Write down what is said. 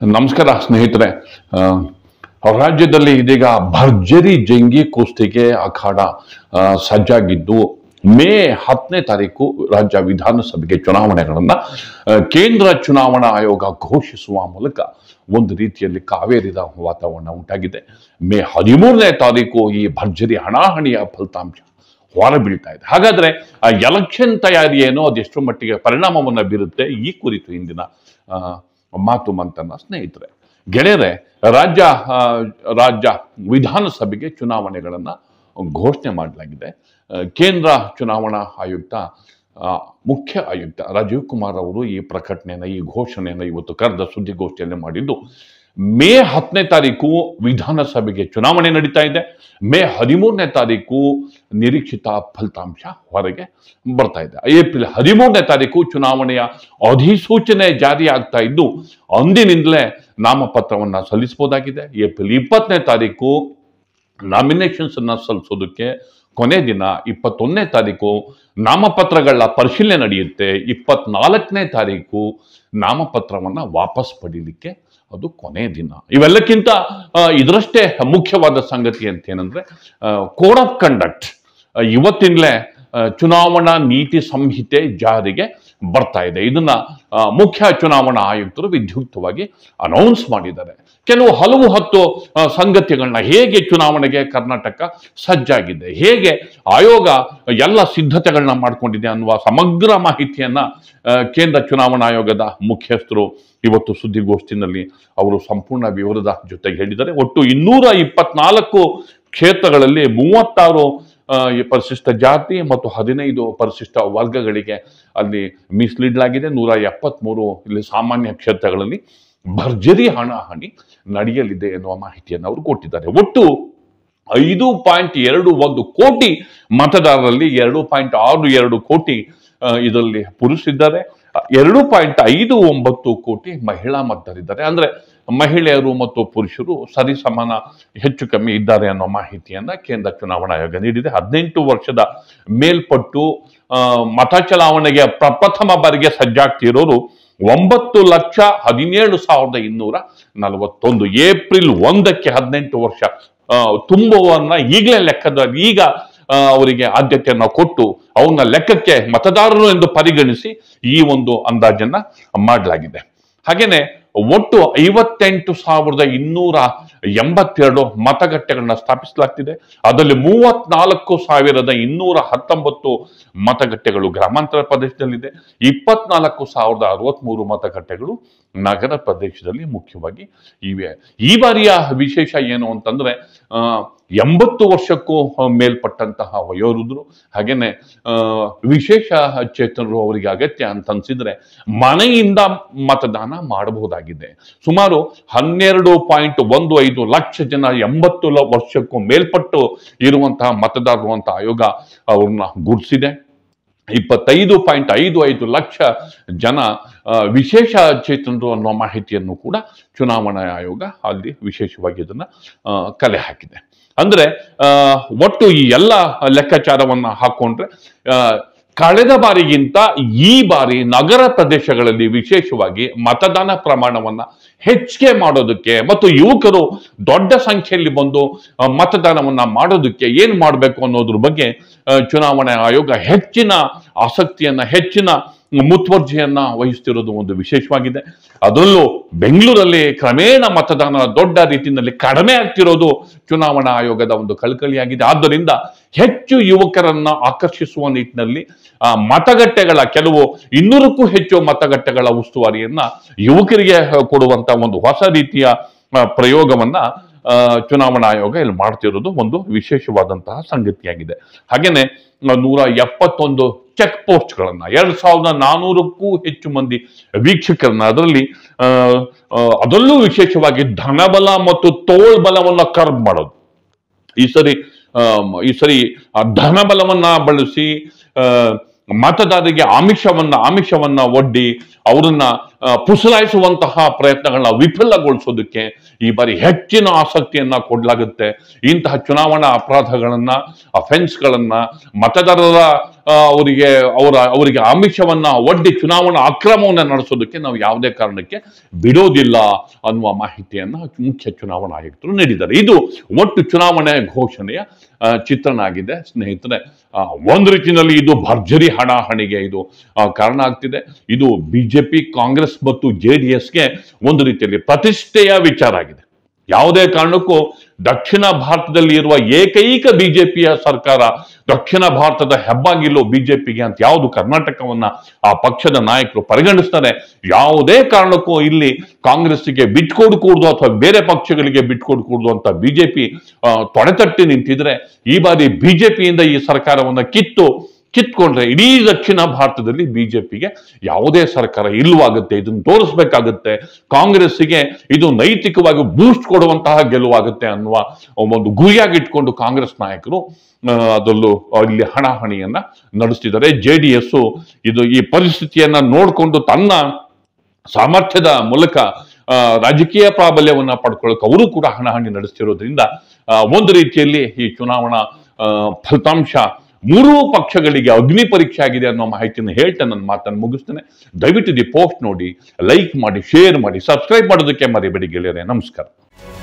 ನಮಸ್ಕಾರ ಸ್ನೇಹಿತರೆ ಆ, ರಾಜ್ಯದಲ್ಲಿ ಇದೀಗ ಭರ್ಜರಿ ಜಂಗಿ ಕುಸ್ತಿಗೆ ಅಖಾಡ ಆ, ಸಜ್ಜಾಗಿದ್ದು ಮೇ ಹತ್ತನೇ ತಾರೀಕು ರಾಜ್ಯ ವಿಧಾನಸಭೆಗೆ ಚುನಾವಣೆಗಳನ್ನ ಆ, ಕೇಂದ್ರ ಚುನಾವಣಾ ಆಯೋಗ ಘೋಷಿಸುವ ಮೂಲಕ ಒಂದು ರೀತಿಯಲ್ಲಿ ಕಾವೇರಿದ ವಾತಾವರಣ ಉಂಟಾಗಿದೆ ಮೇ ಹದಿಮೂರನೇ ತಾರೀಕು ಈ ಭರ್ಜರಿ ಹಣಾಹಣಿಯ ಫಲಿತಾಂಶ ಹೊರಬೀಳ್ತಾ ಇದೆ ಹಾಗಾದ್ರೆ ಆ ಎಲೆಕ್ಷನ್ ತಯಾರಿ ಏನೋ ಅದೆಷ್ಟು ಮಟ್ಟಿಗೆ ಪರಿಣಾಮವನ್ನು ಬೀರುತ್ತೆ ಈ ಕುರಿತು ಇಂದಿನ ಆ, ಮಾತು ಮಂತನ ಸ್ನೇಹಿತರೆ ಗೆಳೆಯರೆ ರಾಜ್ಯ ಆ, ರಾಜ್ಯ ವಿಧಾನಸಭೆಗೆ ಚುನಾವಣೆಗಳನ್ನ ಘೋಷಣೆ ಮಾಡಲಾಗಿದೆ ಆ, ಕೇಂದ್ರ ಚುನಾವಣಾ ಆಯುಕ್ತ ಆ, ಮುಖ್ಯ ಆಯುಕ್ತ ರಾಜೀವ್ ಕುಮಾರ್ ಅವರು ಈ ಪ್ರಕಟಣೆಯನ್ನು ಈ ಘೋಷಣೆಯನ್ನು ಇವತ್ತು ಕರೆದ ಸುದ್ದಿಗೋಷ್ಠಿಯಲ್ಲಿ ಮಾಡಿದ್ದು ಮೇ ಹತ್ತನೇ ತಾರೀಕು ವಿಧಾನಸಭೆಗೆ ಚುನಾವಣೆ ನಡೀತಾ ಇದೆ ಮೇ ಹದಿಮೂರನೇ ತಾರೀಕು ನಿರೀಕ್ಷಿತ ಫಲಿತಾಂಶ ಹೊರಗೆ ಬರ್ತಾ ಇದೆ ಏಪ್ರಿಲ್ ಹದಿಮೂರನೇ ತಾರೀಕು ಚುನಾವಣೆಯ ಅಧಿಸೂಚನೆ ಜಾರಿ ಆಗ್ತಾ ಇದ್ದು ಅಂದಿನಿಂದಲೇ ನಾಮಪತ್ರವನ್ನ ಸಲ್ಲಿಸಬಹುದಾಗಿದೆ ಏಪ್ರಿಲ್ ಇಪ್ಪತ್ತನೇ ತಾರೀಕು ನಾಮಿನೇಷನ್ಸ್ ಅನ್ನ ಸಲ್ಲಿಸೋದಕ್ಕೆ ಕೊನೆ ದಿನ ಇಪ್ಪತ್ತೊಂದನೇ ತಾರೀಕು ನಾಮಪತ್ರಗಳ ಪರಿಶೀಲನೆ ನಡೆಯುತ್ತೆ ಇಪ್ಪತ್ನಾಲ್ಕನೇ ತಾರೀಕು ನಾಮಪತ್ರವನ್ನ ವಾಪಸ್ ಪಡೀಲಿಕ್ಕೆ ಅದು ಕೊನೆ ದಿನ ಇವೆಲ್ಲಕ್ಕಿಂತ ಆ, ಇದರಷ್ಟೇ ಮುಖ್ಯವಾದ ಸಂಗತಿ ಅಂತ ಏನಂದ್ರೆ ಕೋಡ್ ಆಫ್ ಕಂಡಕ್ಟ್ ಇವತ್ತಿನಲೇ ಆ, ಚುನಾವಣಾ ನೀತಿ ಸಂಹಿತೆ ಜಾರಿಗೆ ಬರ್ತಾ ಇದೆ ಇದನ್ನ ಆ, ಮುಖ್ಯ ಚುನಾವಣಾ ಆಯುಕ್ತರು ವಿದ್ಯುಕ್ತವಾಗಿ ಅನೌನ್ಸ್ ಮಾಡಿದ್ದಾರೆ ಕೆಲವು ಹಲವು ಹತ್ತು ಆ, ಸಂಗತಿಗಳನ್ನ ಹೇಗೆ ಚುನಾವಣೆಗೆ ಕರ್ನಾಟಕ ಸಜ್ಜಾಗಿದೆ ಹೇಗೆ ಆಯೋಗ ಎಲ್ಲ ಸಿದ್ಧತೆಗಳನ್ನ ಮಾಡ್ಕೊಂಡಿದೆ ಅನ್ನುವ ಸಮಗ್ರ ಮಾಹಿತಿಯನ್ನ ಆ, ಕೇಂದ್ರ ಚುನಾವಣಾ ಆಯೋಗದ ಮುಖ್ಯಸ್ಥರು ಇವತ್ತು ಸುದ್ದಿಗೋಷ್ಠಿನಲ್ಲಿ ಅವರು ಸಂಪೂರ್ಣ ವಿವರದ ಜೊತೆಗೆ ಹೇಳಿದ್ದಾರೆ ಒಟ್ಟು ಇನ್ನೂರ ಇಪ್ಪತ್ನಾಲ್ಕು ಕ್ಷೇತ್ರಗಳಲ್ಲಿ ಮೂವತ್ತಾರು ಆ, ಈ ಪರಿಶಿಷ್ಟ ಜಾತಿ ಮತ್ತು ಹದಿನೈದು ಪರಿಶಿಷ್ಟ ವರ್ಗಗಳಿಗೆ ಅಲ್ಲಿ ಮೀಸಲಿಡಲಾಗಿದೆ ನೂರ ಎಪ್ಪತ್ಮೂರು ಇಲ್ಲಿ ಸಾಮಾನ್ಯ ಕ್ಷೇತ್ರಗಳಲ್ಲಿ ಭರ್ಜರಿ ಹಣಾಹಣಿ ನಡೆಯಲಿದೆ ಎನ್ನುವ ಮಾಹಿತಿಯನ್ನು ಅವರು ಕೊಟ್ಟಿದ್ದಾರೆ ಒಟ್ಟು ಐದು ಪಾಯಿಂಟ್ ಎರಡು ಒಂದು ಕೋಟಿ ಮತದಾರರಲ್ಲಿ ಎರಡು ಪಾಯಿಂಟ್ ಆರು ಎರಡು ಕೋಟಿ ಆ, ಇದರಲ್ಲಿ ಪುರುಷರಿದ್ದಾರೆ ಎರಡು ಪಾಯಿಂಟ್ ಐದು ಒಂಬತ್ತು ಕೋಟಿ ಮಹಿಳಾ ಮತದಾರಿದ್ದಾರೆ ಅಂದ್ರೆ ಮಹಿಳೆಯರು ಮತ್ತು ಪುರುಷರು ಸರಿಸಮಾನ ಹೆಚ್ಚು ಕಮ್ಮಿ ಇದ್ದಾರೆ ಅನ್ನೋ ಮಾಹಿತಿಯನ್ನ ಕೇಂದ್ರ ಚುನಾವಣಾ ಆಯೋಗ ನೀಡಿದೆ ಹದಿನೆಂಟು ವರ್ಷದ ಮೇಲ್ಪಟ್ಟು ಆ, ಮತ ಚಲಾವಣೆಗೆ ಪ್ರಪ್ರಥಮ ಬಾರಿಗೆ ಸಜ್ಜಾಗ್ತಿರೋರು ಒಂಬತ್ತು ಲಕ್ಷ ಹದಿನೇಳು ಸಾವಿರದ ಇನ್ನೂರ ನಲವತ್ತೊಂದು ಏಪ್ರಿಲ್ ಒಂದಕ್ಕೆ ಹದಿನೆಂಟು ವರ್ಷ ಆ, ತುಂಬುವನ್ನ ಈಗಲೇ ಲೆಕ್ಕದಲ್ಲಿ ಈಗ ಆ, ಅವರಿಗೆ ಆದ್ಯತೆಯನ್ನ ಕೊಟ್ಟು ಅವನ್ನ ಲೆಕ್ಕಕ್ಕೆ ಮತದಾರರು ಎಂದು ಪರಿಗಣಿಸಿ ಈ ಒಂದು ಅಂದಾಜನ್ನ ಮಾಡಲಾಗಿದೆ ಹಾಗೇನೆ ಒಟ್ಟು ಐವತ್ತೆಂಟು ಸಾವಿರದ ಇನ್ನೂರ ಎಂಬತ್ತೆರಡು ಮತಗಟ್ಟೆಗಳನ್ನ ಸ್ಥಾಪಿಸಲಾಗ್ತಿದೆ ಅದರಲ್ಲಿ ಮೂವತ್ನಾಲ್ಕು ಸಾವಿರದ ಇನ್ನೂರ ಹತ್ತೊಂಬತ್ತು ಮತಗಟ್ಟೆಗಳು ಗ್ರಾಮಾಂತರ ಪ್ರದೇಶದಲ್ಲಿದೆ ಇಪ್ಪತ್ನಾಲ್ಕು ಸಾವಿರದ ಅರವತ್ಮೂರು ಮತಗಟ್ಟೆಗಳು ನಗರ ಪ್ರದೇಶದಲ್ಲಿ ಮುಖ್ಯವಾಗಿ ಇವೆ ಈ ಬಾರಿಯ ವಿಶೇಷ ಏನು ಅಂತಂದ್ರೆ ಆ, ಎಂಬತ್ತು ವರ್ಷಕ್ಕೂ ಮೇಲ್ಪಟ್ಟಂತಹ ವಯೋವೃದ್ಧರು ಹಾಗೇನೆ ಆ, ವಿಶೇಷ ಚೇತನರು ಅವರಿಗೆ ಅಗತ್ಯ ಅಂತ ಅನ್ಸಿದ್ರೆ ಮನೆಯಿಂದ ಮತದಾನ ಮಾಡಬಹುದಾಗಿದೆ ಸುಮಾರು ಹನ್ನೆರಡು ಪಾಯಿಂಟ್ ಒಂದು ಐದು ಲಕ್ಷ ಜನ ಎಂಬತ್ತು ಲ- ವರ್ಷಕ್ಕೂ ಮೇಲ್ಪಟ್ಟು ಇರುವಂತಹ ಮತದಾರರು ಅಂತ ಆಯೋಗ ಅವ್ರನ್ನ ಗುರುತಿಸಿದೆ ಇಪ್ಪತ್ತೈದು ಪಾಯಿಂಟ್ ಐದು ಐದು ಲಕ್ಷ ಜನ ಆ, ವಿಶೇಷ ಚೇತನರು ಅನ್ನೋ ಮಾಹಿತಿಯನ್ನು ಕೂಡ ಚುನಾವಣಾ ಆಯೋಗ ಅಲ್ಲಿ ವಿಶೇಷವಾಗಿ ಇದನ್ನ ಆ, ಕಲೆ ಹಾಕಿದೆ ಅಂದ್ರೆ ಆ, ಒಟ್ಟು ಈ ಎಲ್ಲ ಲೆಕ್ಕಾಚಾರವನ್ನ ಹಾಕೊಂಡ್ರೆ ಆ, ಕಳೆದ ಬಾರಿಗಿಂತ ಈ ಬಾರಿ ನಗರ ಪ್ರದೇಶಗಳಲ್ಲಿ ವಿಶೇಷವಾಗಿ ಮತದಾನ ಪ್ರಮಾಣವನ್ನ ಹೆಚ್ಚಿಗೆ ಮಾಡೋದಕ್ಕೆ ಮತ್ತು ಯುವಕರು ದೊಡ್ಡ ಸಂಖ್ಯೆಯಲ್ಲಿ ಬಂದು ಆ, ಮತದಾನವನ್ನ ಮಾಡೋದಕ್ಕೆ ಏನ್ ಮಾಡಬೇಕು ಅನ್ನೋದ್ರ ಬಗ್ಗೆ ಆ, ಚುನಾವಣಾ ಆಯೋಗ ಹೆಚ್ಚಿನ ಆಸಕ್ತಿಯನ್ನ ಹೆಚ್ಚಿನ ಮುತುವರ್ಜಿಯನ್ನ ವಹಿಸ್ತಿರೋದು ಒಂದು ವಿಶೇಷವಾಗಿದೆ ಅದರಲ್ಲೂ ಬೆಂಗಳೂರಲ್ಲಿ ಕ್ರಮೇಣ ಮತದಾನ ದೊಡ್ಡ ರೀತಿಯಲ್ಲಿ ಕಡಿಮೆ ಆಗ್ತಿರೋದು ಚುನಾವಣಾ ಆಯೋಗದ ಒಂದು ಕಳಕಳಿಯಾಗಿದೆ ಆದ್ದರಿಂದ ಹೆಚ್ಚು ಯುವಕರನ್ನ ಆಕರ್ಷಿಸುವ ನಿಟ್ಟಿನಲ್ಲಿ ಆ, ಮತಗಟ್ಟೆಗಳ ಕೆಲವು ಇನ್ನೂರಕ್ಕೂ ಹೆಚ್ಚು ಮತಗಟ್ಟೆಗಳ ಉಸ್ತುವಾರಿಯನ್ನ ಯುವಕರಿಗೆ ಕೊಡುವಂತ ಒಂದು ಹೊಸ ರೀತಿಯ ಆ, ಪ್ರಯೋಗವನ್ನ ಆ, ಚುನಾವಣಾ ಆಯೋಗ ಇಲ್ಲಿ ಮಾಡ್ತಿರೋದು ಒಂದು ವಿಶೇಷವಾದಂತಹ ಸಂಗತಿಯಾಗಿದೆ ಹಾಗೇನೆ ಆ, ನೂರ ಎಪ್ಪತ್ತೊಂದು ಚೆಕ್ ಪೋಸ್ಟ್ಗಳನ್ನ ಎರಡ್ ಸಾವಿರದ ನಾನೂರಕ್ಕೂ ಹೆಚ್ಚು ಮಂದಿ ವೀಕ್ಷಕರನ್ನ ಅದರಲ್ಲಿ ಆ, ಆ, ಅದರಲ್ಲೂ ವಿಶೇಷವಾಗಿ ಧನಬಲ ಮತ್ತು ತೋಳ್ಬಲವನ್ನ ಕರ್ಬ್ ಮಾಡೋದು ಈ ಸರಿ ಆಮ್, ಈ ಸರಿ ಆ ಧನಬಲವನ್ನ ಬಳಸಿ ಆ, ಮತದಾರರಿಗೆ ಆಮಿಷವನ್ನ ಆಮಿಷವನ್ನ ಒಡ್ಡಿ ಅವರನ್ನ ಆ, ಪುಸಲಾಯಿಸುವಂತಹ ಪ್ರಯತ್ನಗಳನ್ನ ವಿಫಲಗೊಳಿಸೋದಕ್ಕೆ ಈ ಬಾರಿ ಹೆಚ್ಚಿನ ಆಸಕ್ತಿಯನ್ನ ಕೊಡಲಾಗುತ್ತೆ ಇಂತಹ ಚುನಾವಣಾ ಅಪರಾಧಗಳನ್ನ ಅಫೆನ್ಸ್ಗಳನ್ನ ಮತದಾರರ ಆ, ಅವರಿಗೆ ಅವರ ಅವರಿಗೆ ಆಮಿಷವನ್ನ ಒಡ್ಡಿ ಚುನಾವಣಾ ಅಕ್ರಮವನ್ನ ನಡೆಸೋದಕ್ಕೆ ನಾವು ಯಾವುದೇ ಕಾರಣಕ್ಕೆ ಬಿಡೋದಿಲ್ಲ ಅನ್ನುವ ಮಾಹಿತಿಯನ್ನ ಮುಖ್ಯ ಚುನಾವಣಾ ಆಯುಕ್ತರು ನೀಡಿದ್ದಾರೆ ಇದು ಒಟ್ಟು ಚುನಾವಣೆ ಘೋಷಣೆಯ ಆ, ಚಿತ್ರಣ ಆಗಿದೆ ಸ್ನೇಹಿತರೆ ಆ, ಒಂದು ರೀತಿಯಲ್ಲಿ ಇದು ಭರ್ಜರಿ ಹಣಾಹಣಿಗೆ ಇದು ಆ, ಕಾರಣ ಆಗ್ತಿದೆ ಇದು ಬಿಜೆಪಿ ಕಾಂಗ್ರೆಸ್ ಮತ್ತು ಜೆ ಡಿ ಎಸ್ಗೆ ಒಂದು ರೀತಿಯಲ್ಲಿ ಪ್ರತಿಷ್ಠೆಯ ವಿಚಾರ ಆಗಿದೆ ಯಾವುದೇ ಕಾರಣಕ್ಕೂ ದಕ್ಷಿಣ ಭಾರತದಲ್ಲಿ ಇರುವ ಏಕೈಕ ಬಿಜೆಪಿಯ ಸರ್ಕಾರ ದಕ್ಷಿಣ ಭಾರತದ ಹೆಬ್ಬಾಗಿಲು ಬಿಜೆಪಿಗೆ ಅಂತ ಯಾವುದು ಕರ್ನಾಟಕವನ್ನ ಆ ಪಕ್ಷದ ನಾಯಕರು ಪರಿಗಣಿಸ್ತಾರೆ ಯಾವುದೇ ಕಾರಣಕ್ಕೂ ಇಲ್ಲಿ ಕಾಂಗ್ರೆಸ್ಗೆ ಬಿಟ್ಕೊಡ್ಕೂಡ್ದು ಅಥವಾ ಬೇರೆ ಪಕ್ಷಗಳಿಗೆ ಬಿಟ್ಕೊಡ್ಕೂಡ್ದು ಅಂತ ಬಿಜೆಪಿ ತೊಡೆತಟ್ಟಿ ನಿಂತಿದ್ರೆ ಈ ಬಾರಿ ಬಿಜೆಪಿಯಿಂದ ಈ ಸರ್ಕಾರವನ್ನ ಕಿತ್ತು ಕಿತ್ಕೊಂಡ್ರೆ ಇಡೀ ದಕ್ಷಿಣ ಭಾರತದಲ್ಲಿ ಬಿಜೆಪಿಗೆ ಯಾವುದೇ ಸರ್ಕಾರ ಇಲ್ಲವಾಗುತ್ತೆ ಇದನ್ನು ತೋರಿಸ್ಬೇಕಾಗುತ್ತೆ ಕಾಂಗ್ರೆಸ್ಸಿಗೆ ಇದು ನೈತಿಕವಾಗಿ ಬೂಸ್ಟ್ ಕೊಡುವಂತಹ ಗೆಲುವಾಗುತ್ತೆ ಅನ್ನುವ ಒಂದು ಗುರಿಯಾಗಿಟ್ಕೊಂಡು ಕಾಂಗ್ರೆಸ್ ನಾಯಕರು ಆ, ಅದರಲ್ಲೂ ಇಲ್ಲಿ ಹಣಾಹಣಿಯನ್ನ ನಡೆಸ್ತಿದ್ದಾರೆ ಜೆ ಡಿ ಎಸ್ ಇದು ಈ ಪರಿಸ್ಥಿತಿಯನ್ನ ನೋಡಿಕೊಂಡು ತನ್ನ ಸಾಮರ್ಥ್ಯದ ಮೂಲಕ ಆ, ರಾಜಕೀಯ ಪ್ರಾಬಲ್ಯವನ್ನ ಪಡ್ಕೊಳ್ಳೋಕೆ ಅವರು ಕೂಡ ಹಣಾಹಣಿ ನಡೆಸ್ತಿರೋದ್ರಿಂದ ಆ, ಒಂದು ರೀತಿಯಲ್ಲಿ ಈ ಚುನಾವಣಾ ಆ, ಫಲಿತಾಂಶ ಮೂರೂ ಪಕ್ಷಗಳಿಗೆ ಅಗ್ನಿ ಪರೀಕ್ಷೆ ಆಗಿದೆ ಅನ್ನೋ ಮಾಹಿತಿಯನ್ನು ಹೇಳ್ತಾ ನನ್ನ ಮಾತನ್ನು ಮುಗಿಸ್ತೇನೆ ದಯವಿಟ್ಟು ದಿ ಪೋಸ್ಟ್ ನೋಡಿ ಲೈಕ್ ಮಾಡಿ ಶೇರ್ ಮಾಡಿ ಸಬ್ಸ್ಕ್ರೈಬ್ ಮಾಡೋದಕ್ಕೆ ಮರಿಬೇಡಿ ಗೆಳೆಯರೆ ನಮಸ್ಕಾರ